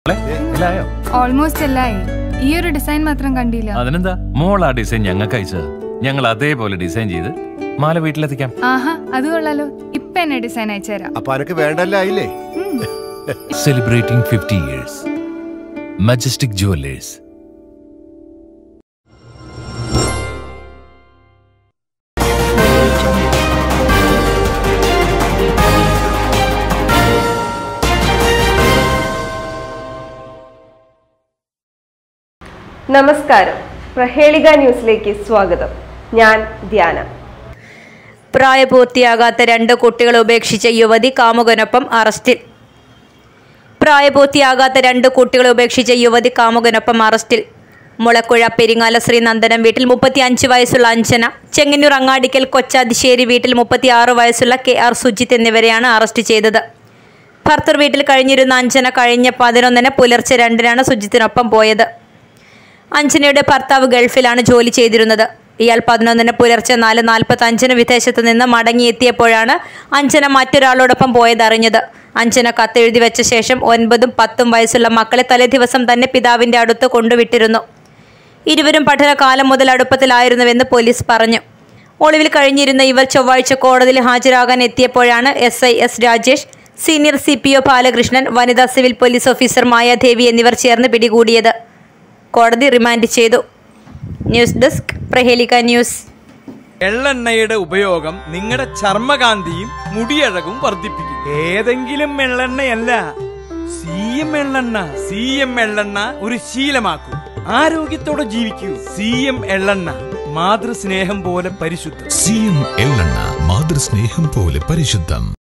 മോളെ, ഇല്ലായോ ഓൾമോസ്റ്റ് എല്ലായി ഈ ഒരു ഡിസൈൻ മാത്രം കണ്ടില്ല അതിനെന്താ മോൾ ആ ഡിസൈൻ ഞങ്ങൾക്ക് അയച്ചത് ഞങ്ങൾ അതേപോലെ ഡിസൈൻ ചെയ്ത് മാല വീട്ടിലെത്തിക്കാം ആഹാ അത് കൊള്ളാലോ ഇപ്പൊ എന്നെ ഡിസൈൻ അയച്ചുതരാം അപ്പൊ അനക്ക് വേണ്ടല്ല ആയില്ലേ ഉം. celebrating 50 years. Majestic Jewelers. നമസ്കാരം പ്രഹേളിക ന്യൂസിലേക്ക് സ്വാഗതം ഞാൻ ധ്യാന പ്രായപൂർത്തിയാകാത്ത രണ്ട് കുട്ടികളെ ഉപേക്ഷിച്ച യുവതി കാമുകനൊപ്പം അറസ്റ്റിൽ പ്രായപൂർത്തിയാകാത്ത രണ്ട് കുട്ടികളെ ഉപേക്ഷിച്ച യുവതി കാമുകനൊപ്പം അറസ്റ്റിൽ മുളക്കുഴ പെരിങ്ങാല ശ്രീനന്ദനം വീട്ടിൽ മുപ്പത്തി അഞ്ച് വയസ്സുള്ള അഞ്ജന ചെങ്ങന്നൂർ അങ്ങാടിക്കൽ കൊച്ചാതിശ്ശേരി വീട്ടിൽ മുപ്പത്തി ആറ് വയസ്സുള്ള കെ ആർ സുജിത്ത് എന്നിവരെയാണ് അറസ്റ്റ് ചെയ്തത് ഭർത്തർ വീട്ടിൽ കഴിഞ്ഞിരുന്ന അഞ്ജന കഴിഞ്ഞ പതിനൊന്നിന് പുലർച്ചെ രണ്ടിനാണ് സുജിത്തിനൊപ്പം പോയത് അഞ്ജനയുടെ ഭർത്താവ് ഗൾഫിലാണ് ജോലി ചെയ്തിരുന്നത് ഇയാൾ പതിനൊന്നിന് പുലർച്ചെ നാല് നാൽപ്പത്തി അഞ്ചിന് വിദേശത്ത് നിന്ന് മടങ്ങിയെത്തിയപ്പോഴാണ് അഞ്ജന മറ്റൊരാളോടൊപ്പം പോയതറിഞ്ഞത് അഞ്ജന കത്തെഴുതി വെച്ച ശേഷം ഒൻപതും പത്തും വയസ്സുള്ള മക്കളെ തലേ ദിവസം തന്നെ പിതാവിൻ്റെ അടുത്ത് കൊണ്ടുവിട്ടിരുന്നു ഇരുവരും പഠനകാലം മുതൽ അടുപ്പത്തിലായിരുന്നുവെന്ന് പോലീസ് പറഞ്ഞു ഒളിവിൽ കഴിഞ്ഞിരുന്ന ഇവർ ചൊവ്വാഴ്ച കോടതിയിൽ ഹാജരാകാൻ എത്തിയപ്പോഴാണ് S I S Rajesh senior C P O Balakrishnan വനിതാ സിവിൽ പോലീസ് ഓഫീസർ മായാദേവി എന്നിവർ ചേർന്ന് പിടികൂടിയത് കോടതി റിമാൻഡ് ചെയ്തു ന്യൂസ് ഡെസ്ക് പ്രഹേലിക ന്യൂസ് എള്ളെണ്ണയുടെ ഉപയോഗം നിങ്ങളുടെ ചർമ്മകാന്തിയും മുടിയഴകും വർദ്ധിപ്പിക്കും ഏതെങ്കിലും എള്ളെണ്ണയല്ല സി എം എള്ളെണ്ണ സി എം എള്ളെണ്ണ ഒരു ശീലമാക്കൂ ആരോഗ്യത്തോടെ ജീവിക്കൂ സി എം എള്ളെണ്ണ മാതൃസ്നേഹം പോലെ പരിശുദ്ധം സി എം എള്ളെണ്ണ മാതൃസ്നേഹം പോലെ പരിശുദ്ധം